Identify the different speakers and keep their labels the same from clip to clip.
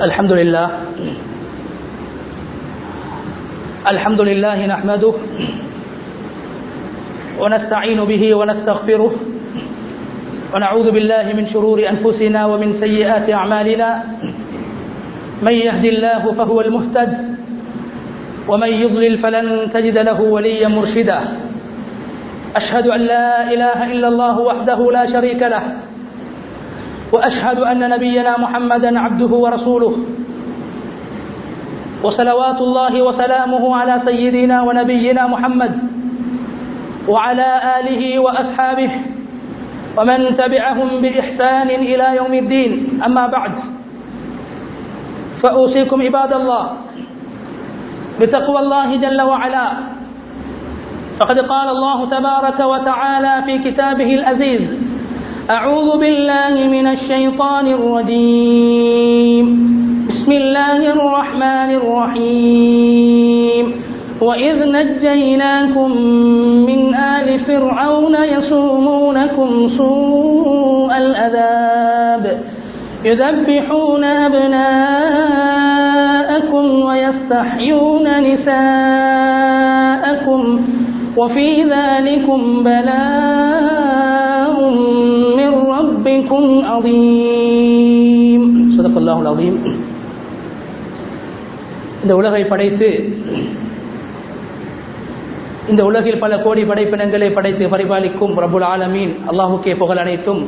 Speaker 1: الحمد لله الحمد لله نحمده ونستعين به ونستغفره ونعوذ بالله من شرور أنفسنا ومن سيئات أعمالنا من يهد الله فهو المهتد ومن يضلل فلن تجد له وليا مرشدا أشهد أن لا إله إلا الله وحده لا شريك له وأشهد أن نبينا محمدا عبده ورسوله وصلوات الله وسلامه على سيدنا ونبينا محمد وعلى آله وأصحابه ومن تبعهم بإحسان إلى يوم الدين أما بعد فأوصيكم عباد الله بتقوى الله جل وعلا فقد قال الله تبارك وتعالى في كتابه العزيز أعوذ بالله من الشيطان الرجيم بسم الله الرحمن الرحيم وإذ نجيناكم من آل فرعون يسومونكم سوء الأذاب يذبحون أبناءكم ويستحيون نساءكم وفي ذلكم بلاء من ربكم عظيم صدق الله العظيم இந்த உலகை படைத்து இந்த உலகில் பல கோடி படைப்பினங்களை படைத்து பரிபாலிக்கும் ரபுல் ஆலமீன் அல்லாஹுக்கே புகழ் அனைத்தும்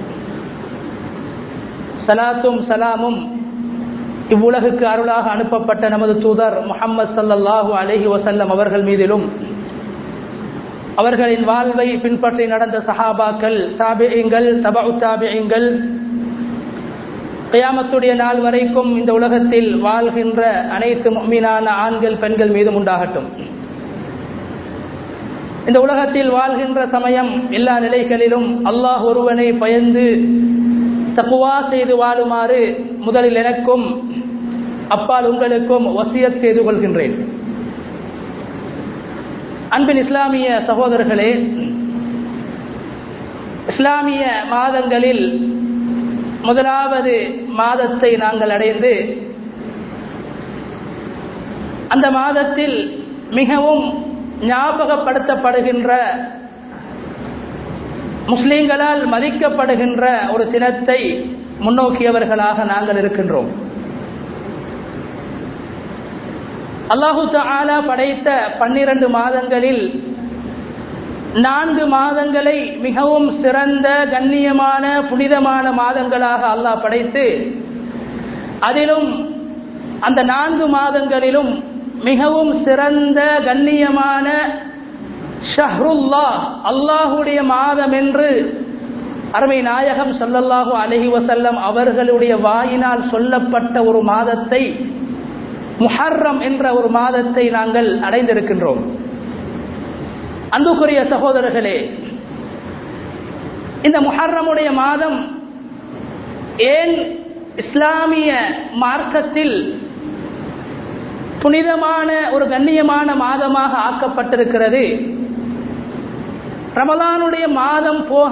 Speaker 1: சலாத்தும் சலாமும் இவ்வுலகுக்கு அருளாக அனுப்பப்பட்ட நமது தூதர் முகம்மது சல்லல்லாஹு அலஹி வசல்லம் அவர்கள் மீதிலும் அவர்களின் வாழ்வை பின்பற்றி நடந்த சஹாபாக்கள் தாபியங்கள் தபு தாபியங்கள் கயாமத்துடைய நாள் வரைக்கும் இந்த உலகத்தில் வாழ்கின்ற அனைத்து மீனான ஆண்கள் பெண்கள் மீதும் உண்டாகட்டும் இந்த உலகத்தில் வாழ்கின்ற சமயம் எல்லா நிலைகளிலும் அல்லாஹ் ஒருவனை பயந்து தப்புவா செய்து வாழுமாறு முதலில் எனக்கும் அப்பால் உங்களுக்கும் வசியத் செய்து கொள்கின்றேன் அன்பின் இஸ்லாமிய சகோதரர்களே இஸ்லாமிய மாதங்களில் முதலாவது மாதத்தை நாங்கள் அடைந்து அந்த மாதத்தில் மிகவும் ஞாபகப்படுத்தப்படுகின்ற முஸ்லீம்களால் மதிக்கப்படுகின்ற ஒரு தினத்தை முன்னோக்கியவர்களாக நாங்கள் இருக்கின்றோம் அல்லாஹு தாலா படைத்த பன்னிரண்டு மாதங்களில் நான்கு மாதங்களை மிகவும் சிறந்த கண்ணியமான புனிதமான மாதங்களாக அல்லாஹ் படைத்து அதிலும் அந்த நான்கு மாதங்களிலும் மிகவும் சிறந்த கண்ணியமான ஷஹ்ருல்லா அல்லாஹுடைய மாதம் என்று அருமை நாயகம் சொல்லல்லாஹு அலஹி வசல்லம் அவர்களுடைய வாயினால் சொல்லப்பட்ட ஒரு மாதத்தை முஹர்ரம் என்ற ஒரு மாதத்தை நாங்கள் அடைந்திருக்கின்றோம் அன்புக்குரிய சகோதரர்களே இந்த முஹர்ரமுடைய மாதம் ஏன் இஸ்லாமிய மார்க்கத்தில் புனிதமான ஒரு கண்ணியமான மாதமாக ஆக்கப்பட்டிருக்கிறது ரமதானுடைய மாதம் போக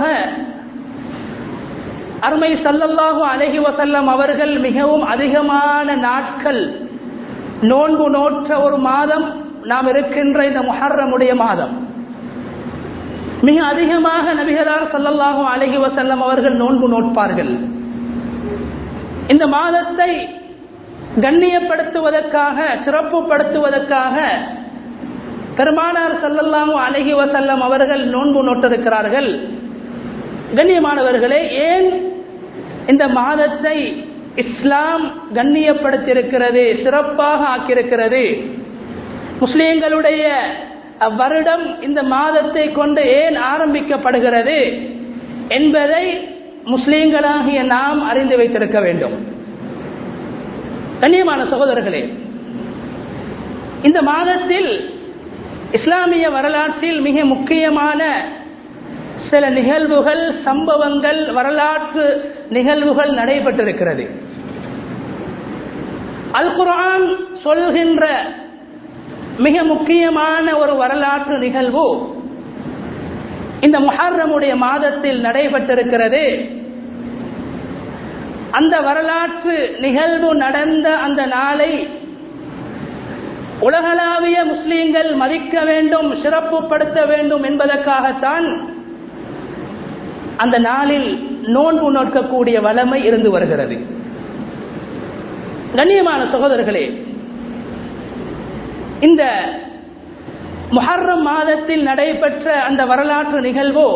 Speaker 1: அருமை சல்லல்லாஹு அலஹி வசல்லம் அவர்கள் மிகவும் அதிகமான நாட்கள் நோன்பு நோற்ற ஒரு மாதம் நாம் இருக்கின்ற இந்த முஹர்ரமுடைய மாதம் மிக அதிகமாக நபிகளார் சல்லல்லாஹு அலஹி வசல்லம் அவர்கள் நோன்பு நோட்பார்கள் இந்த மாதத்தை கண்ணியப்படுத்துவதற்காக சிறப்புப்படுத்துவதற்காக பெருமானார் சல்லல்லாஹு அலஹி வசல்லம் அவர்கள் நோன்பு நோட்டிருக்கிறார்கள் கண்ணியமானவர்களே ஏன் இந்த மாதத்தை இஸ்லாம் கண்ணியப்படுத்தியிருக்கிறது சிறப்பாக ஆக்கியிருக்கிறது முஸ்லீம்களுடைய வருடம் இந்த மாதத்தை கொண்டு ஏன் ஆரம்பிக்கப்படுகிறது என்பதை முஸ்லீம்களாகிய நாம் அறிந்து வைத்திருக்க வேண்டும் கண்ணியமான சகோதரர்களே இந்த மாதத்தில் இஸ்லாமிய வரலாற்றில் மிக முக்கியமான சில நிகழ்வுகள் சம்பவங்கள் வரலாற்று நிகழ்வுகள் நடைபெற்றிருக்கிறது அல் குரான் சொல்கின்ற மிக முக்கியமான ஒரு வரலாற்று நிகழ்வு இந்த முஹர்ரமுடைய மாதத்தில் நடைபெற்றிருக்கிறது அந்த வரலாற்று நிகழ்வு நடந்த அந்த நாளை உலகளாவிய முஸ்லீம்கள் மதிக்க வேண்டும் சிறப்புப்படுத்த வேண்டும் என்பதற்காகத்தான் அந்த நாளில் நோன்பு நோக்கக்கூடிய வளமை இருந்து வருகிறது கண்ணியமான சகோதரர்களே இந்த முஹர்ரம் மாதத்தில் நடைபெற்ற அந்த வரலாற்று நிகழ்வோ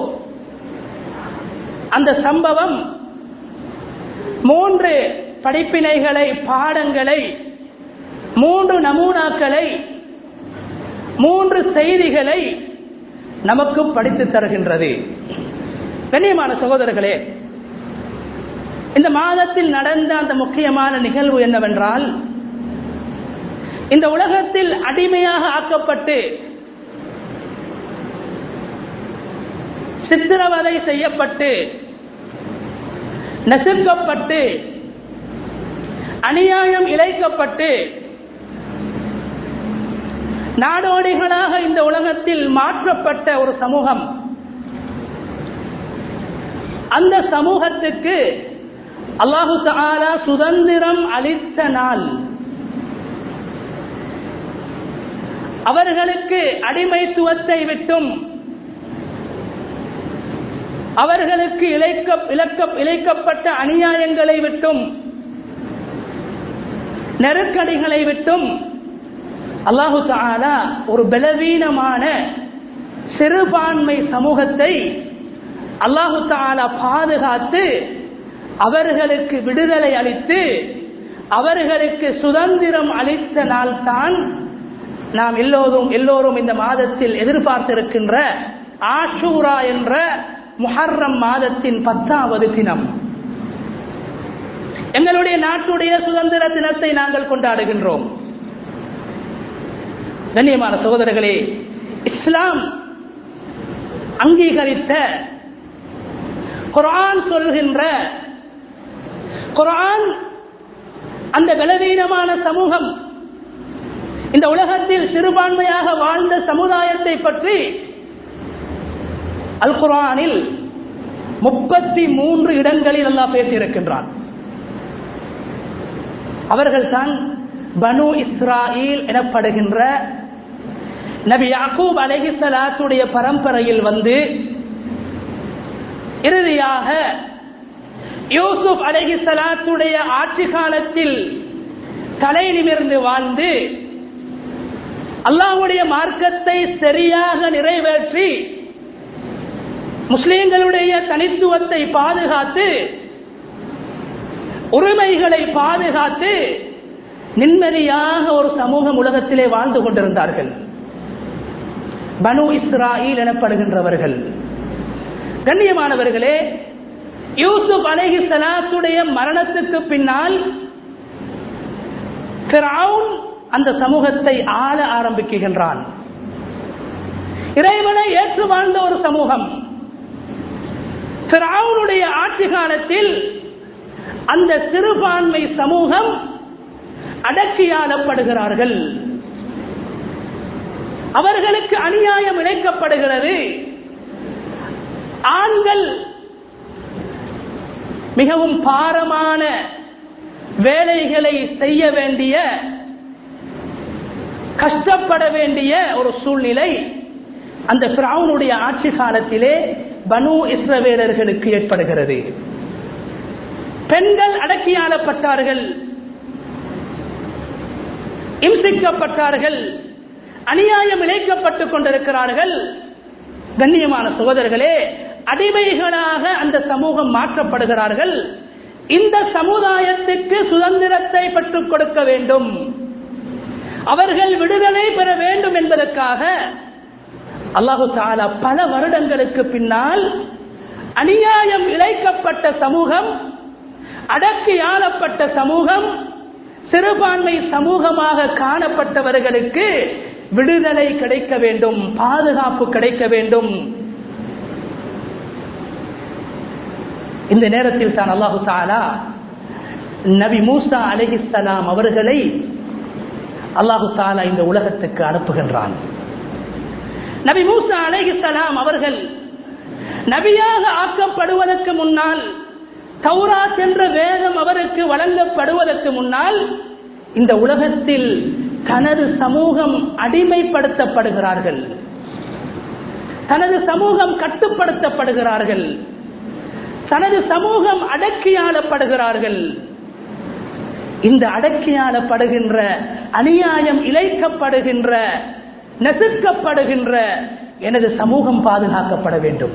Speaker 1: அந்த சம்பவம் மூன்று படிப்பினைகளை பாடங்களை மூன்று நமூனாக்களை மூன்று செய்திகளை நமக்கு படித்து தருகின்றது கண்ணியமான சகோதரர்களே இந்த மாதத்தில் நடந்த அந்த முக்கியமான நிகழ்வு என்னவென்றால் இந்த உலகத்தில் அடிமையாக ஆக்கப்பட்டு சித்திரவதை செய்யப்பட்டு நசுக்கப்பட்டு அநியாயம் இழைக்கப்பட்டு நாடோடிகளாக இந்த உலகத்தில் மாற்றப்பட்ட ஒரு சமூகம் அந்த சமூகத்துக்கு அல்லாஹு தாலா சுதந்திரம் அளித்த நாள் அவர்களுக்கு அடிமைத்துவத்தை விட்டும் அவர்களுக்கு இழைக்க இழக்க இழைக்கப்பட்ட அநியாயங்களை விட்டும் நெருக்கடிகளை விட்டும் அல்லாஹு தாலா ஒரு பலவீனமான சிறுபான்மை சமூகத்தை அல்லாஹு தாலா பாதுகாத்து அவர்களுக்கு விடுதலை அளித்து அவர்களுக்கு சுதந்திரம் அளித்த நாள் தான் நாம் எல்லோரும் எல்லோரும் இந்த மாதத்தில் எதிர்பார்த்திருக்கின்ற ஆஷூரா என்ற முஹர்ரம் மாதத்தின் பத்தாவது தினம் எங்களுடைய நாட்டுடைய சுதந்திர தினத்தை நாங்கள் கொண்டாடுகின்றோம் கண்ணியமான சகோதரர்களே இஸ்லாம் அங்கீகரித்த குரான் சொல்கின்ற குரான் அந்த பலவீனமான சமூகம் இந்த உலகத்தில் சிறுபான்மையாக வாழ்ந்த சமுதாயத்தை பற்றி அல் குரானில் முப்பத்தி மூன்று இடங்களில் எல்லாம் பேசியிருக்கின்றான் அவர்கள்தான் பனு இஸ்ராயில் எனப்படுகின்ற நபி யாக்கூப் அலஹி சலாத்துடைய பரம்பரையில் வந்து இறுதியாக யூசுப் அலஹி சலாத்துடைய ஆட்சி காலத்தில் தலை நிமிர்ந்து வாழ்ந்து அல்லாஹுடைய மார்க்கத்தை சரியாக நிறைவேற்றி முஸ்லிம்களுடைய தனித்துவத்தை பாதுகாத்து உரிமைகளை பாதுகாத்து நிம்மதியாக ஒரு சமூகம் உலகத்திலே வாழ்ந்து கொண்டிருந்தார்கள் பனு இஸ்ராயில் எனப்படுகின்றவர்கள் கண்ணியமானவர்களே யூசுப் அலஹி சலாத்துடைய மரணத்துக்கு பின்னால் அந்த சமூகத்தை ஆள ஆரம்பிக்குகின்றான் இறைவனை ஏற்று வாழ்ந்த ஒரு சமூகம் பிராவுனுடைய ஆட்சி காலத்தில் அந்த சிறுபான்மை சமூகம் அடக்கியாளப்படுகிறார்கள் அவர்களுக்கு அநியாயம் இழைக்கப்படுகிறது ஆண்கள் மிகவும் பாரமான வேலைகளை செய்ய வேண்டிய கஷ்டப்பட வேண்டிய ஒரு சூழ்நிலை அந்த பிராவுனுடைய ஆட்சி காலத்திலே பனு இஸ்ரவேலர்களுக்கு ஏற்படுகிறது பெண்கள் அடக்கியாளப்பட்டார்கள் இம்சிக்கப்பட்டார்கள் அநியாயம் இழைக்கப்பட்டுக் கொண்டிருக்கிறார்கள் கண்ணியமான சகோதரர்களே அடிமைகளாக அந்த சமூகம் மாற்றப்படுகிறார்கள் இந்த சமுதாயத்துக்கு சுதந்திரத்தை பெற்றுக் கொடுக்க வேண்டும் அவர்கள் விடுதலை பெற வேண்டும் என்பதற்காக அல்லாஹு தாலா பல வருடங்களுக்கு பின்னால் அநியாயம் இழைக்கப்பட்ட சமூகம் அடக்கி ஆளப்பட்ட சமூகம் சிறுபான்மை சமூகமாக காணப்பட்டவர்களுக்கு விடுதலை கிடைக்க வேண்டும் பாதுகாப்பு கிடைக்க வேண்டும் இந்த நேரத்தில் தான் அல்லாஹு தாலா நபி மூசா அலிஹிசலாம் அவர்களை அல்லாஹு தாலா இந்த உலகத்துக்கு அனுப்புகின்றான் நபி மூசா அலிஹிசலாம் அவர்கள் நபியாக ஆக்கப்படுவதற்கு முன்னால் தௌராத் என்ற வேதம் அவருக்கு வழங்கப்படுவதற்கு முன்னால் இந்த உலகத்தில் தனது சமூகம் அடிமைப்படுத்தப்படுகிறார்கள் தனது சமூகம் கட்டுப்படுத்தப்படுகிறார்கள் தனது சமூகம் அடக்கியாளப்படுகிறார்கள் இந்த அடக்கியாளப்படுகின்ற அநியாயம் இழைக்கப்படுகின்ற நெசுக்கப்படுகின்ற எனது சமூகம் பாதுகாக்கப்பட வேண்டும்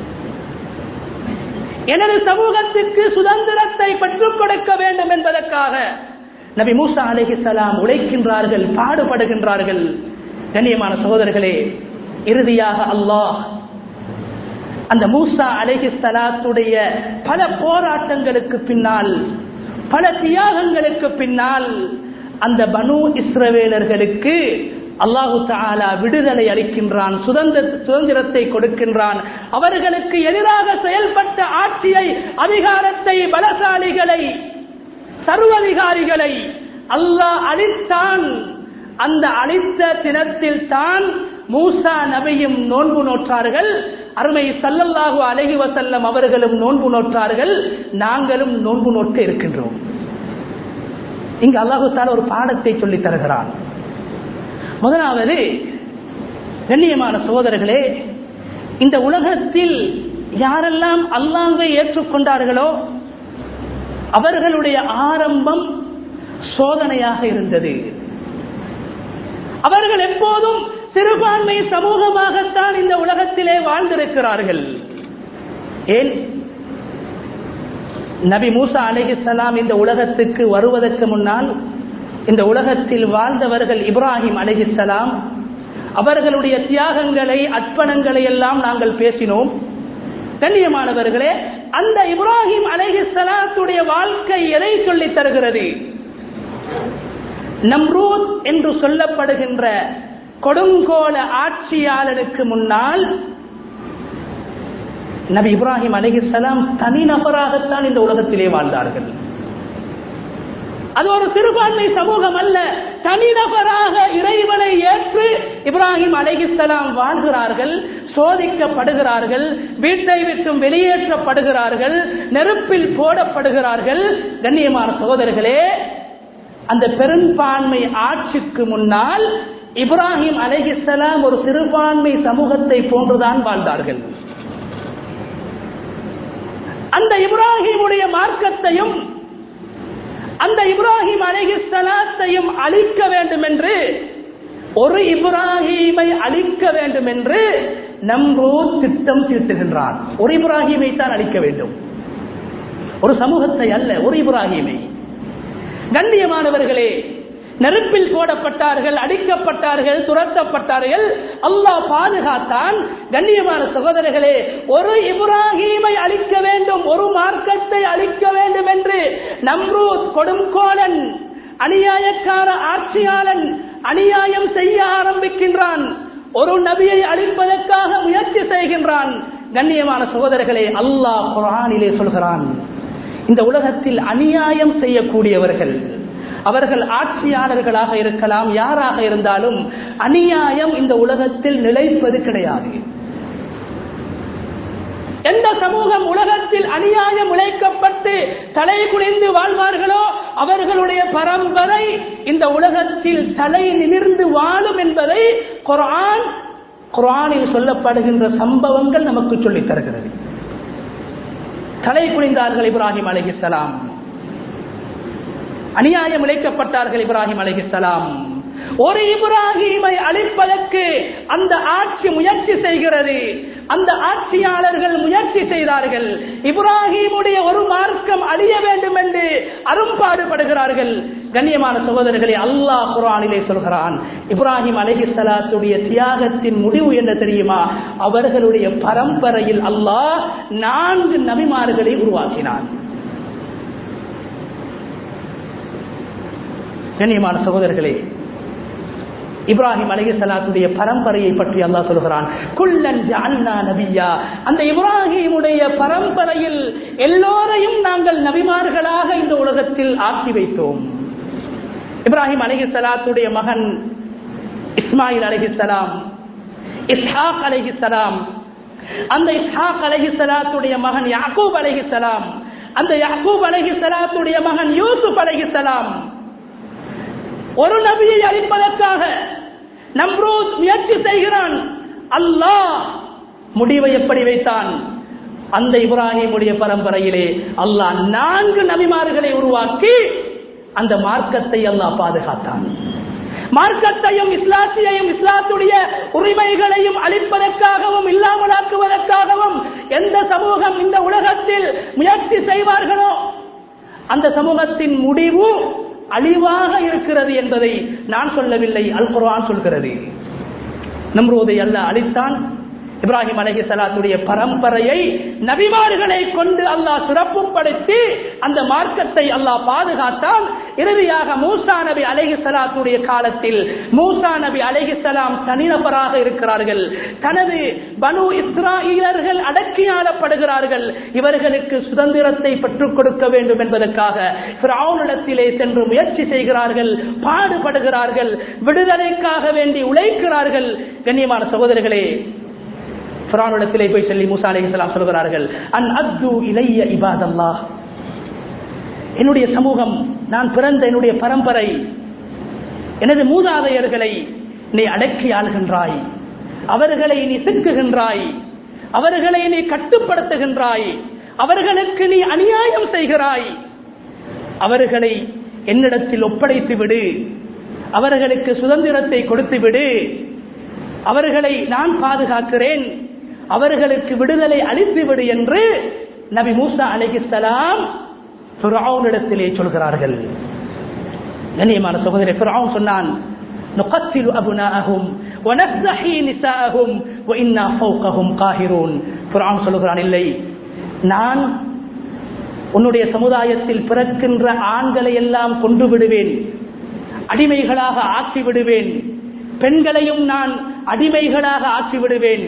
Speaker 1: எனது சமூகத்திற்கு சுதந்திரத்தை பெற்றுக் கொடுக்க வேண்டும் என்பதற்காக நபி மூசா அலிஹிசலாம் உழைக்கின்றார்கள் பாடுபடுகின்றார்கள் கண்ணியமான சகோதரர்களே இறுதியாக அல்லாஹ் அந்த மூசா அலஹி சலாத்துடைய பல போராட்டங்களுக்கு பின்னால் பல தியாகங்களுக்கு பின்னால் அந்த பனு இஸ்ரவேலர்களுக்கு அல்லாஹு தாலா விடுதலை அளிக்கின்றான் சுதந்திர சுதந்திரத்தை கொடுக்கின்றான் அவர்களுக்கு எதிராக செயல்பட்ட ஆட்சியை அதிகாரத்தை பலசாலிகளை சர்வதிகாரிகளை அல்லாஹ் அளித்தான் அந்த அளித்த தினத்தில் தான் மூசா நபியும் நோன்பு நோற்றார்கள் அருமை சல்லல்லாஹு அலஹி வசல்லம் அவர்களும் நோன்பு நோற்றார்கள் நாங்களும் நோன்பு நோக்க இருக்கின்றோம் இங்கு அல்லாஹு தால ஒரு பாடத்தை சொல்லி தருகிறான் முதலாவது கண்ணியமான சோதர்களே இந்த உலகத்தில் யாரெல்லாம் அல்லாஹை ஏற்றுக்கொண்டார்களோ அவர்களுடைய ஆரம்பம் சோதனையாக இருந்தது அவர்கள் எப்போதும் சிறுபான்மை சமூகமாகத்தான் இந்த உலகத்திலே வாழ்ந்திருக்கிறார்கள் ஏன் நபி மூசா அலிஹிசலாம் இந்த உலகத்துக்கு வருவதற்கு முன்னால் இந்த உலகத்தில் வாழ்ந்தவர்கள் இப்ராஹிம் அலிஹிசலாம் அவர்களுடைய தியாகங்களை அர்ப்பணங்களை எல்லாம் நாங்கள் பேசினோம் கண்ணியமானவர்களே அந்த இப்ராஹிம் அலைஹிஸ்லாத்துடைய வாழ்க்கை எதை சொல்லி தருகிறது நம்ரூத் என்று சொல்லப்படுகின்ற கொடுங்கோல ஆட்சியாளருக்கு முன்னால் நபி இப்ராஹிம் அலிஹிஸ்லாம் தனிநபராகத்தான் இந்த உலகத்திலே வாழ்ந்தார்கள் அது ஒரு சிறுபான்மை சமூகம் அல்ல தனிநபராக இறைவனை ஏற்று இப்ராஹிம் அலைகிஸ்லாம் வாழ்கிறார்கள் சோதிக்கப்படுகிறார்கள் வீட்டை விட்டும் வெளியேற்றப்படுகிறார்கள் நெருப்பில் போடப்படுகிறார்கள் கண்ணியமான சகோதரர்களே அந்த பெரும்பான்மை ஆட்சிக்கு முன்னால் இப்ராஹிம் அலைகிஸ்லாம் ஒரு சிறுபான்மை சமூகத்தை போன்றுதான் வாழ்ந்தார்கள் அந்த இப்ராஹிமுடைய மார்க்கத்தையும் அந்த இப்ராஹிம் அழகி சலாத்தையும் அழிக்க வேண்டும் என்று ஒரு இப்ராஹீமை அழிக்க வேண்டும் என்று நம்ரோ திட்டம் தீட்டுகின்றான் ஒரு இப்ராஹீமை தான் அழிக்க வேண்டும் ஒரு சமூகத்தை அல்ல ஒரு இப்ராஹீமை கண்ணியமானவர்களே நெருப்பில் போடப்பட்டார்கள் அடிக்கப்பட்டார்கள் துரத்தப்பட்டார்கள் அல்லாஹ் பாதுகாத்தான் கண்ணியமான சகோதரர்களே ஒரு இப்ராஹீமை அழிக்க வேண்டும் ஒரு மார்க்கத்தை அழிக்க வேண்டும் என்று நம்ரூத் கொடுங்கோலன் அநியாயக்கார ஆட்சியாளன் அநியாயம் செய்ய ஆரம்பிக்கின்றான் ஒரு நபியை அழிப்பதற்காக முயற்சி செய்கின்றான் கண்ணியமான சகோதரர்களே அல்லாஹ் குரானிலே சொல்கிறான் இந்த உலகத்தில் அநியாயம் செய்யக்கூடியவர்கள் அவர்கள் ஆட்சியாளர்களாக இருக்கலாம் யாராக இருந்தாலும் அநியாயம் இந்த உலகத்தில் நிலைப்பது கிடையாது எந்த சமூகம் உலகத்தில் அநியாயம் உழைக்கப்பட்டு தலை குனிந்து வாழ்வார்களோ அவர்களுடைய பரம்பரை இந்த உலகத்தில் தலை நிமிர்ந்து வாழும் என்பதை குரான் குரானில் சொல்லப்படுகின்ற சம்பவங்கள் நமக்கு சொல்லித் தருகிறது தலை குனிந்தார்கள் இப்ராஹிம் அலிஹிசலாம் அநியாயம் இழைக்கப்பட்டார்கள் இப்ராஹிம் அலிஹிசலாம் ஒரு இப்ராஹிமை அழிப்பதற்கு அந்த ஆட்சி முயற்சி செய்கிறது அந்த ஆட்சியாளர்கள் முயற்சி செய்தார்கள் இப்ராஹிமுடைய ஒரு மார்க்கம் அழிய வேண்டும் என்று அரும்பாடுபடுகிறார்கள் கண்ணியமான சகோதரர்களே அல்லாஹ் குரானிலே சொல்கிறான் இப்ராஹிம் அலஹி சலாத்துடைய தியாகத்தின் முடிவு என்ன தெரியுமா அவர்களுடைய பரம்பரையில் அல்லாஹ் நான்கு நபிமார்களை உருவாக்கினான் கண்ணியமான சகோதரர்களே இப்ராஹிம் அலஹி சலாத்துடைய பரம்பரையை பற்றி அல்லாஹ் சொல்கிறான் குள்ளன் ஜான்னா நபியா அந்த இப்ராஹிமுடைய பரம்பரையில் எல்லோரையும் நாங்கள் நபிமார்களாக இந்த உலகத்தில் ஆக்கி வைத்தோம் இப்ராஹிம் அலஹி சலாத்துடைய மகன் இஸ்மாயில் அலஹி சலாம் இஸ்ஹாக் அலஹி சலாம் அந்த இஸ்ஹாக் அலஹி சலாத்துடைய மகன் யாக்கூப் அலஹி சலாம் அந்த யாக்கூப் அலஹி சலாத்துடைய மகன் யூசுப் அலஹி சலாம் ஒரு நபியை அழிப்பதற்காக நம்ரூத் முயற்சி செய்கிறான் அல்லாஹ் முடிவை எப்படி வைத்தான் அந்த இப்ராஹிமுடைய பரம்பரையிலே அல்லாஹ் நான்கு நபிமார்களை உருவாக்கி அந்த மார்க்கத்தை அல்லாஹ் பாதுகாத்தான் மார்க்கத்தையும் இஸ்லாத்தியையும் இஸ்லாத்துடைய உரிமைகளையும் அளிப்பதற்காகவும் இல்லாமலாக்குவதற்காகவும் எந்த சமூகம் இந்த உலகத்தில் முயற்சி செய்வார்களோ அந்த சமூகத்தின் முடிவு அழிவாக இருக்கிறது என்பதை நான் சொல்லவில்லை அல் குர்ஆன் சொல்கிறது நம்ரோதை அல்ல அழித்தான் இப்ராஹிம் அலஹி சலாத்துடைய பரம்பரையை நபிமார்களை கொண்டு அல்லாஹ் சிறப்புப்படுத்தி அந்த மார்க்கத்தை அல்லாஹ் பாதுகாத்தான் இறுதியாக மூசா நபி அலஹி சலாத்துடைய காலத்தில் மூசா நபி அலஹி சலாம் தனிநபராக இருக்கிறார்கள் தனது பனு இஸ்ராயலர்கள் அடக்கியாளப்படுகிறார்கள் இவர்களுக்கு சுதந்திரத்தை பெற்றுக் கொடுக்க வேண்டும் என்பதற்காக பிராவுனிடத்திலே சென்று முயற்சி செய்கிறார்கள் பாடுபடுகிறார்கள் விடுதலைக்காக வேண்டி உழைக்கிறார்கள் கண்ணியமான சகோதரர்களே பிரானிடத்திலே போய் சொல்லி மூசா அலி இஸ்லாம் சொல்கிறார்கள் அன் அத்து இளைய இபாதல்லா என்னுடைய சமூகம் நான் பிறந்த என்னுடைய பரம்பரை எனது மூதாதையர்களை நீ அடக்கி ஆள்கின்றாய் அவர்களை நீ சிக்குகின்றாய் அவர்களை நீ கட்டுப்படுத்துகின்றாய் அவர்களுக்கு நீ அநியாயம் செய்கிறாய் அவர்களை என்னிடத்தில் ஒப்படைத்து விடு அவர்களுக்கு சுதந்திரத்தை கொடுத்து விடு அவர்களை நான் பாதுகாக்கிறேன் அவர்களுக்கு விடுதலை அளித்துவிடு என்று நபி மூசா அலிஹிஸ்லாம் இடத்திலே சொல்கிறார்கள் கண்ணியமான சகோதரி பிறவுன் சொன்னான் نقتل أبناءهم ونستحيي نساءهم وإنا فوقهم قاهرون فرعون சொல்கிறான் இல்லை நான் உன்னுடைய சமுதாயத்தில் பிறக்கின்ற ஆண்களை எல்லாம் கொண்டு விடுவேன் அடிமைகளாக ஆக்கி விடுவேன் பெண்களையும் நான் அடிமைகளாக ஆக்கி விடுவேன்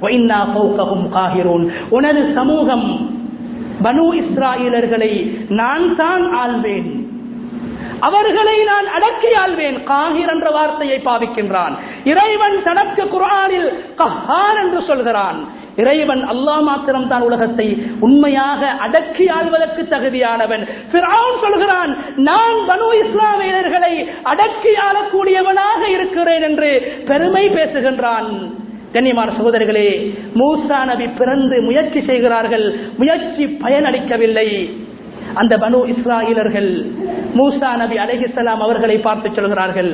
Speaker 1: உனது சமூகம் பனு இஸ்ராயலர்களை நான் தான் ஆள்வேன் அவர்களை நான் அடக்கி ஆள்வேன் காஹிர் என்ற வார்த்தையை பாவிக்கின்றான் இறைவன் தனக்கு குரானில் கஹார் என்று சொல்கிறான் இறைவன் அல்லா மாத்திரம் தான் உலகத்தை உண்மையாக அடக்கி ஆள்வதற்கு தகுதியானவன் சொல்கிறான் நான் பனு இஸ்லாமியர்களை அடக்கி ஆளக்கூடியவனாக இருக்கிறேன் என்று பெருமை பேசுகின்றான் கண்ணியமான சகோதரர்களே மூசா நபி பிறந்து முயற்சி செய்கிறார்கள் முயற்சி பயனளிக்கவில்லை அந்த பனு இஸ்ராயலர்கள் மூசா நபி அலைஹிஸ்லாம் அவர்களை பார்த்து சொல்கிறார்கள்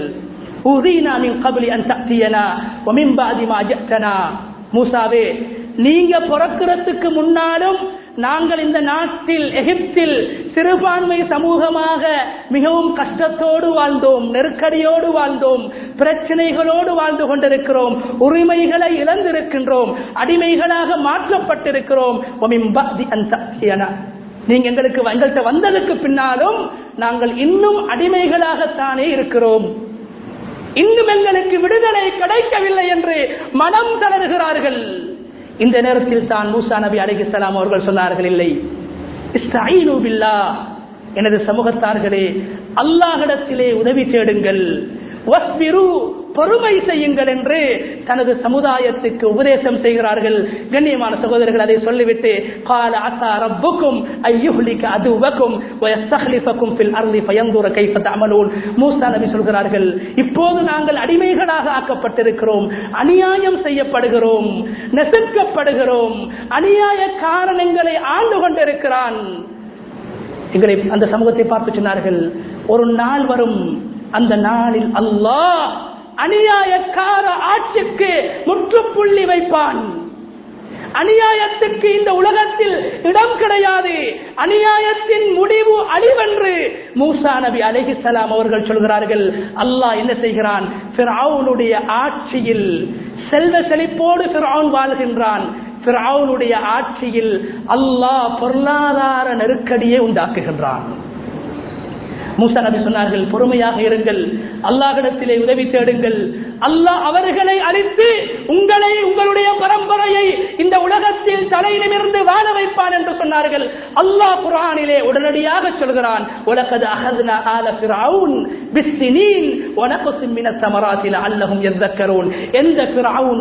Speaker 1: மூசாவே நீங்க பிறக்கிறதுக்கு முன்னாலும் நாங்கள் இந்த நாட்டில் எகிப்தில் சிறுபான்மை சமூகமாக மிகவும் கஷ்டத்தோடு வாழ்ந்தோம் நெருக்கடியோடு வாழ்ந்தோம் பிரச்சனைகளோடு வாழ்ந்து கொண்டிருக்கிறோம் உரிமைகளை இழந்திருக்கின்றோம் அடிமைகளாக மாற்றப்பட்டிருக்கிறோம் நீங்க எங்களுக்கு எங்கள்கிட்ட வந்ததுக்கு பின்னாலும் நாங்கள் இன்னும் அடிமைகளாகத்தானே இருக்கிறோம் இன்னும் எங்களுக்கு விடுதலை கிடைக்கவில்லை என்று மனம் தளர்கிறார்கள் இந்த நேரத்தில் தான் மூசா நபி அலிஹிஸ்லாம் அவர்கள் சொன்னார்கள் இல்லை எனது சமூகத்தார்களே அல்லாஹிடத்திலே உதவி தேடுங்கள் பொறுமை செய்யுங்கள் என்று தனது சமுதாயத்துக்கு உபதேசம் செய்கிறார்கள் கண்ணியமான சகோதரர்கள் அதை சொல்லிவிட்டு கால அத்தா ரப்புக்கும் ஐயுஹ்லிக அதுவக்கும் வயஸ்தஹ்லிஃபக்கும் ஃபில் அர்லி ஃபயந்தூர கைஃப தஅமலூன் மூசா நபி சொல்கிறார்கள் இப்போது நாங்கள் அடிமைகளாக ஆக்கப்பட்டிருக்கிறோம் அநியாயம் செய்யப்படுகிறோம் நெசுக்கப்படுகிறோம் அநியாய காரணங்களை ஆண்டு கொண்டிருக்கிறான் எங்களை அந்த சமூகத்தை பார்த்து சொன்னார்கள் ஒரு நாள் வரும் அந்த நாளில் அல்லாஹ் அநியாயக்கார ஆட்சிக்கு முற்றுப்புள்ளி வைப்பான் அநியாயத்துக்கு இந்த உலகத்தில் இடம் கிடையாது அநியாயத்தின் முடிவு அழிவென்று மூசா நபி அலிஹிசலாம் அவர்கள் சொல்கிறார்கள் அல்லாஹ் என்ன செய்கிறான் பிறவுனுடைய ஆட்சியில் செல்வ செழிப்போடு பிறவுன் வாழ்கின்றான் பிறவுனுடைய ஆட்சியில் அல்லாஹ் பொருளாதார நெருக்கடியை உண்டாக்குகின்றான் மூசா நபி சொன்னார்கள் பொறுமையாக இருங்கள் அல்லாஹிடத்திலே உதவி தேடுங்கள் அல்லாஹ் அவர்களை அழித்து உங்களை உங்களுடைய பரம்பரையை இந்த உலகத்தில் தலை நிமிர்ந்து வாழ வைப்பான் என்று சொன்னார்கள் அல்லாஹ் குரானிலே உடனடியாக சொல்கிறான் உலகது அகதுன ஆல ஃபிரவுன் பிஸ்ஸினீன் வனகுசின் மின ஸமராத்தில் அல்லஹும் யذكرون எந்த ஃபிரவுன்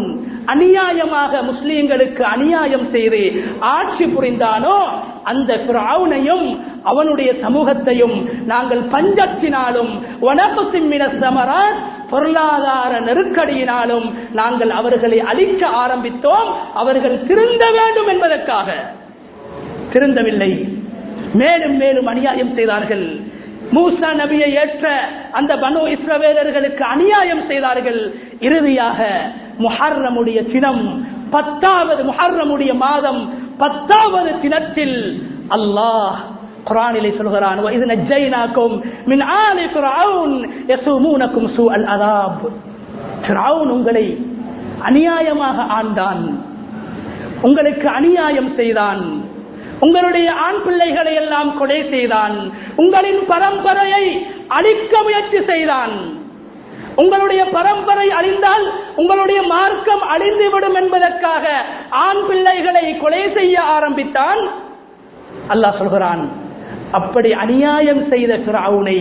Speaker 1: அநியாயமாக முஸ்லிம்களுக்கு அநியாயம் செய்து ஆட்சி புரிந்தானோ அந்த பிராவுனையும் அவனுடைய சமூகத்தையும் நாங்கள் பஞ்சத்தினாலும் வனப்பசிம்மின சமராத் பொருளாதார நெருக்கடியினாலும் நாங்கள் அவர்களை அழிக்க ஆரம்பித்தோம் அவர்கள் திருந்த வேண்டும் என்பதற்காக திருந்தவில்லை மேலும் மேலும் அநியாயம் செய்தார்கள் மூசா நபியை ஏற்ற அந்த பனு இஸ்ரவேலர்களுக்கு அநியாயம் செய்தார்கள் இறுதியாக முஹர்ரமுடைய தினம் பத்தாவது முஹர்ரமுடைய மாதம் பத்தாவது தினத்தில் அல்லாஹ் குரானிலே சொல்கிறான் இது நஜ்ஜைனாக்கும் மின் ஆலி ஃபிரௌன் யஸூமூனக்கும் சூஅல் அதாப் ஃபிரௌன் உங்களை அநியாயமாக ஆண்டான் உங்களுக்கு அநியாயம் செய்தான் உங்களுடைய ஆண் பிள்ளைகளை எல்லாம் கொலை செய்தான் உங்களின் பரம்பரையை அழிக்க முயற்சி செய்தான் உங்களுடைய பரம்பரை அழிந்தால் உங்களுடைய மார்க்கம் அழிந்துவிடும் என்பதற்காக ஆண் பிள்ளைகளை கொலை செய்ய ஆரம்பித்தான் அல்லாஹ் சொல்கிறான் அப்படி அநியாயம் செய்த பிராவுனை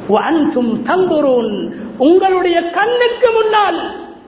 Speaker 1: தந்துரும் உங்களுடைய கண்ணுக்கு முன்னால்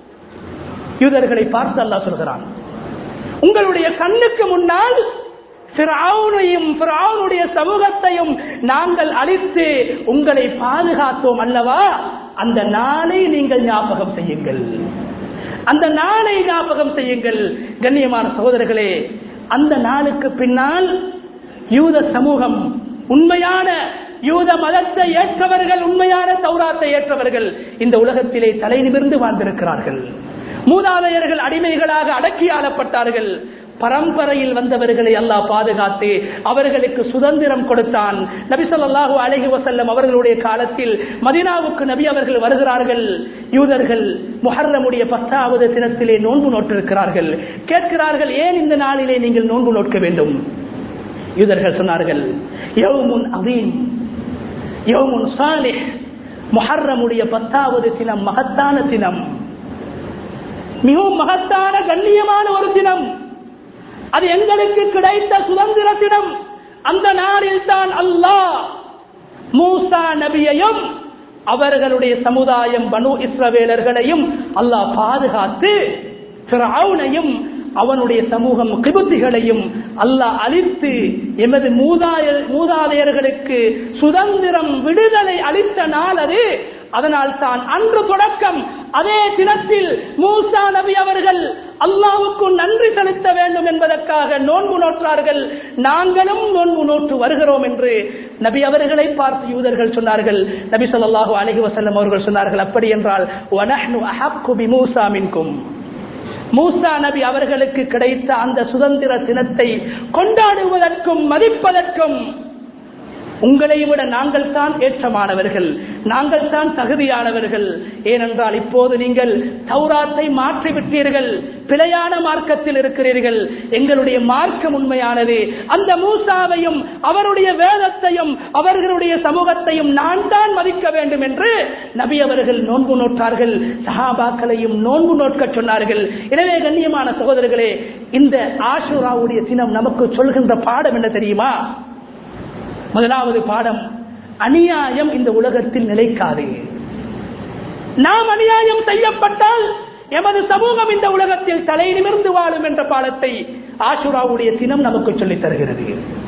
Speaker 1: யூதர்களை பார்த்து அல்லாஹ் சொல்கிறான் உங்களுடைய கண்ணுக்கு முன்னால் பிராவுனையும் பிராவுனுடைய சமூகத்தையும் நாங்கள் அழித்து உங்களை பாதுகாத்தோம் அல்லவா அந்த நாளை நீங்கள் ஞாபகம் செய்யுங்கள் அந்த நாளை ஞாபகம் செய்யுங்கள் கண்ணியமான சகோதரர்களே அந்த நாளுக்கு பின்னால் யூத சமூகம் உண்மையான யூத மதத்தை ஏற்றவர்கள் உண்மையான தௌராத்தை ஏற்றவர்கள் இந்த உலகத்திலே தலை நிமிர்ந்து வாழ்ந்திருக்கிறார்கள் மூதாதையர்கள் அடிமைகளாக அடக்கி ஆளப்பட்டார்கள் பரம்பரையில் வந்தவர்களை அல்லாஹ் பாதுகாத்து அவர்களுக்கு சுதந்திரம் கொடுத்தான் நபி சொல்லாஹு அலஹி வசல்லம் அவர்களுடைய காலத்தில் மதினாவுக்கு நபி அவர்கள் வருகிறார்கள் யூதர்கள் முஹர்ரமுடைய பத்தாவது தினத்திலே நோன்பு நோட்டிருக்கிறார்கள் கேட்கிறார்கள் ஏன் இந்த நாளிலே நீங்கள் நோன்பு நோட்க வேண்டும் யூதர்கள் சொன்னார்கள் யவுமுன் அதீம் யவுமுன் சாலிஹ் முஹர்ரமுடைய பத்தாவது தினம் மகத்தான தினம் மிகவும் மகத்தான கண்ணியமான ஒரு தினம் அது எங்களுக்கு கிடைத்த சுதந்திர தினம் அந்த நாளில் தான் அல்லாஹ் மூசா நபியையும் அவர்களுடைய சமுதாயம் பனு இஸ்ரவேலர்களையும் அல்லாஹ் பாதுகாத்து பிறவுனையும் அவனுடைய சமூகம் கிபுத்திகளையும் அல்லாஹ் அழித்து எமது மூதாய மூதாதையர்களுக்கு சுதந்திரம் விடுதலை அளித்த நாள் அது அதனால் தான் அன்று தொடக்கம் அதே தினத்தில் மூசா நபி அவர்கள் அல்லாவுக்கு நன்றி செலுத்த வேண்டும் என்பதற்காக நோன்பு நோற்றார்கள் நாங்களும் நோன்பு நோட்டு வருகிறோம் என்று நபி அவர்களை பார்த்து யூதர்கள் சொன்னார்கள் நபி சொல்லாஹு அலஹி வசல்லம் அவர்கள் சொன்னார்கள் அப்படி என்றால் மூசா மின்கும் மூசா நபி அவர்களுக்கு கிடைத்த அந்த சுதந்திர தினத்தை கொண்டாடுவதற்கும் மதிப்பதற்கும் உங்களை விட நாங்கள் தான் ஏற்றமானவர்கள் நாங்கள் தான் தகுதியானவர்கள் ஏனென்றால் இப்போது நீங்கள் தௌராத்தை மாற்றிவிட்டீர்கள் பிழையான மார்க்கத்தில் இருக்கிறீர்கள் எங்களுடைய மார்க்கம் உண்மையானது அந்த மூசாவையும் அவருடைய வேதத்தையும் அவர்களுடைய சமூகத்தையும் நான் தான் மதிக்க வேண்டும் என்று நபி அவர்கள் நோன்பு நோட்டார்கள் சஹாபாக்களையும் நோன்பு நோட்க சொன்னார்கள் எனவே கண்ணியமான சகோதரர்களே இந்த ஆஷுராவுடைய தினம் நமக்கு சொல்கின்ற பாடம் என்ன தெரியுமா முதலாவது பாடம் அநியாயம் இந்த உலகத்தில் நிலைக்காது நாம் அநியாயம் செய்யப்பட்டால் எமது சமூகம் இந்த உலகத்தில் தலை நிமிர்ந்து வாழும் என்ற பாடத்தை ஆசுராவுடைய தினம் நமக்கு சொல்லித் தருகிறது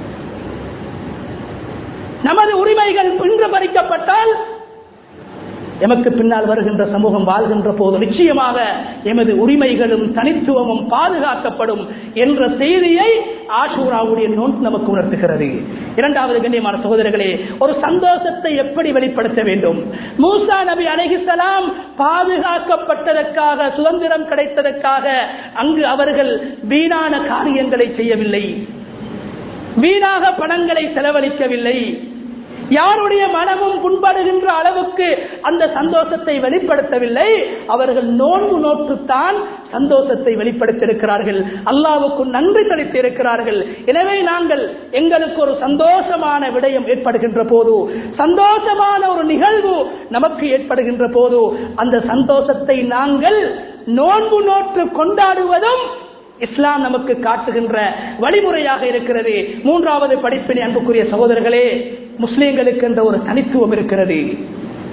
Speaker 1: நமது உரிமைகள் இன்று பறிக்கப்பட்டால் எமக்கு பின்னால் வருகின்ற சமூகம் வாழ்கின்ற போது நிச்சயமாக எமது உரிமைகளும் தனித்துவமும் பாதுகாக்கப்படும் என்ற செய்தியை ஆஷூராவுடைய நோன்பு நமக்கு உணர்த்துகிறது இரண்டாவது கண்ணியமான சகோதரர்களே ஒரு சந்தோஷத்தை எப்படி வெளிப்படுத்த வேண்டும் மூசா நபி அலஹிசலாம் பாதுகாக்கப்பட்டதற்காக சுதந்திரம் கிடைத்ததற்காக அங்கு அவர்கள் வீணான காரியங்களை செய்யவில்லை வீணாக பணங்களை செலவழிக்கவில்லை யாருடைய மனமும் புண்படுகின்ற அளவுக்கு அந்த சந்தோஷத்தை வெளிப்படுத்தவில்லை அவர்கள் நோன்பு நோட்டுத்தான் சந்தோஷத்தை வெளிப்படுத்தியிருக்கிறார்கள் அல்லாவுக்கு நன்றி செலுத்தியிருக்கிறார்கள் எனவே நாங்கள் எங்களுக்கு ஒரு சந்தோஷமான விடயம் ஏற்படுகின்ற போது சந்தோஷமான ஒரு நிகழ்வு நமக்கு ஏற்படுகின்ற போது அந்த சந்தோஷத்தை நாங்கள் நோன்பு நோட்டு கொண்டாடுவதும் இஸ்லாம் நமக்கு காட்டுகின்ற வழிமுறையாக இருக்கிறது மூன்றாவது படிப்பினை அன்புக்குரிய சகோதரர்களே முஸ்லீம்களுக்கு என்ற ஒரு தனித்துவம் இருக்கிறது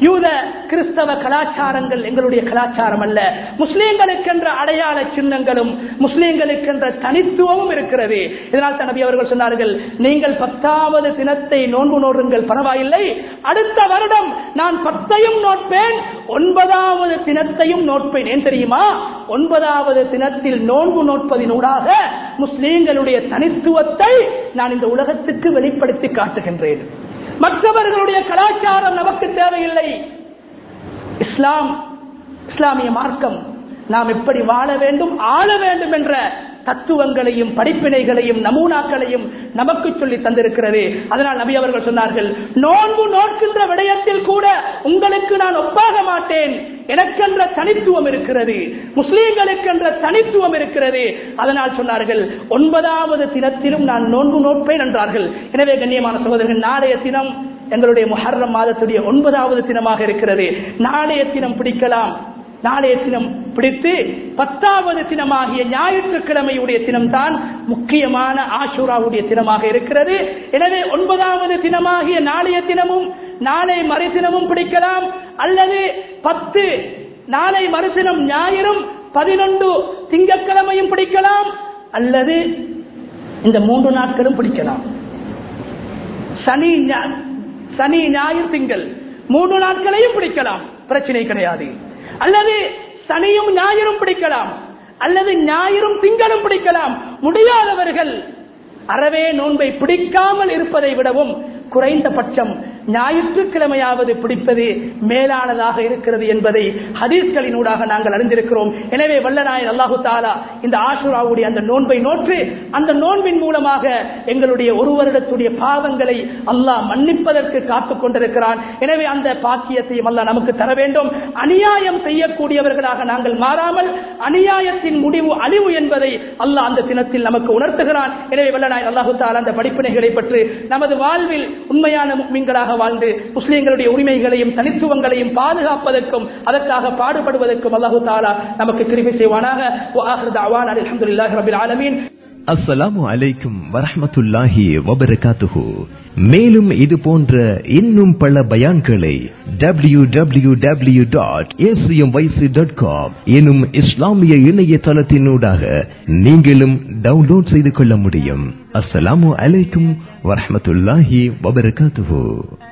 Speaker 1: யூத கிறிஸ்தவ கலாச்சாரங்கள் எங்களுடைய கலாச்சாரம் அல்ல முஸ்லீம்களுக்கென்ற அடையாள சின்னங்களும் முஸ்லீம்களுக்கென்ற தனித்துவமும் இருக்கிறது இதனால் தான் நபி அவர்கள் சொன்னார்கள் நீங்கள் பத்தாவது தினத்தை நோன்பு நோடுங்கள் பரவாயில்லை அடுத்த வருடம் நான் பத்தையும் நோட்பேன் ஒன்பதாவது தினத்தையும் நோட்பேன் ஏன் தெரியுமா ஒன்பதாவது தினத்தில் நோன்பு நோட்பதினூடாக முஸ்லீம்களுடைய தனித்துவத்தை நான் இந்த உலகத்துக்கு வெளிப்படுத்தி காட்டுகின்றேன் மற்றவர்களுடைய கலாச்சாரம் நமக்கு தேவையில்லை இஸ்லாம் இஸ்லாமிய மார்க்கம் நாம் எப்படி வாழ வேண்டும் ஆள வேண்டும் என்ற தத்துவங்களையும் படிப்பினைகளையும் நமூனாக்களையும் நமக்கு சொல்லி தந்திருக்கிறது அதனால் நபி அவர்கள் சொன்னார்கள் நோன்பு நோக்கின்ற விடயத்தில் கூட உங்களுக்கு நான் ஒப்பாக மாட்டேன் எனக்கென்ற தனித்துவம் இருக்கிறது முஸ்லீம்களுக்கென்ற தனித்துவம் இருக்கிறது அதனால் சொன்னார்கள் ஒன்பதாவது தினத்திலும் நான் நோன்பு நோட்பேன் என்றார்கள் எனவே கண்ணியமான சகோதரர்கள் நாளைய தினம் எங்களுடைய முஹர்ரம் மாதத்துடைய ஒன்பதாவது தினமாக இருக்கிறது நாளைய தினம் பிடிக்கலாம் நாளைய தினம் பிடித்து பத்தாவது தினமாகிய ஞாயிற்றுக்கிழமையுடைய தினம்தான் முக்கியமான ஆஷூராவுடைய தினமாக இருக்கிறது எனவே ஒன்பதாவது தினமாகிய நாளைய தினமும் நாளை மறுதினமும் பிடிக்கலாம் அல்லது பத்து நாளை மறுதினம் ஞாயிறும் பதினொன்று திங்கட்கிழமையும் பிடிக்கலாம் அல்லது இந்த மூன்று நாட்களும் பிடிக்கலாம் சனி ஞா- சனி ஞாயிறு திங்கள் மூன்று நாட்களையும் பிடிக்கலாம் பிரச்சனை கிடையாது அல்லது சனியும் ஞாயிறும் பிடிக்கலாம் அல்லது ஞாயிறும் திங்களும் பிடிக்கலாம் முடியாதவர்கள் அறவே நோன்பை பிடிக்காமல் இருப்பதை விடவும் குறைந்தபட்சம் ஞாயிற்றுக்கிழமையாவது பிடிப்பது மேலானதாக இருக்கிறது என்பதை ஹதீஸ்களினூடாக நாங்கள் அறிந்திருக்கிறோம் எனவே வல்லநாயன் அல்லாஹு தாலா இந்த ஆசுராவுடைய அந்த நோன்பை நோற்று அந்த நோன்பின் மூலமாக எங்களுடைய ஒரு வருடத்துடைய பாவங்களை அல்லாஹ் மன்னிப்பதற்கு காத்துக் கொண்டிருக்கிறான் எனவே அந்த பாக்கியத்தையும் அல்லாஹ் நமக்கு தர வேண்டும் அநியாயம் செய்யக்கூடியவர்களாக நாங்கள் மாறாமல் அநியாயத்தின் முடிவு அழிவு என்பதை அல்லாஹ் அந்த தினத்தில் நமக்கு உணர்த்துகிறான் எனவே வல்லநாயன் அல்லாஹு தாலா அந்த படிப்பினைகளை பற்றி நமது வாழ்வில் உண்மையான முக்மீன்களாக வாழ்ந்து முஸ்லிம்களுடைய உரிமைகளையும் தனித்துவங்களையும் பாதுகாப்பதற்கும் அதற்காக பாடுபடுவதற்கும் அல்லாஹு தாலா நமக்கு கிருபை செய்வானாக அலமதுல்லாஹி ரபில் ஆலமீன்
Speaker 2: அஸ்ஸலாமு அலைக்கும் வரஹ்மத்துல்லாஹி வபரகாத்துஹு மேலும் இது போன்ற இன்னும் பல பயான்களை W W W dot dot com எனும் இஸ்லாமிய இணையதளத்தினூடாக நீங்களும் டவுன்லோட் செய்து கொள்ள முடியும் அஸ்ஸலாமு அலைக்கும் வரஹ்மத்துல்லாஹி வபரகாத்துஹு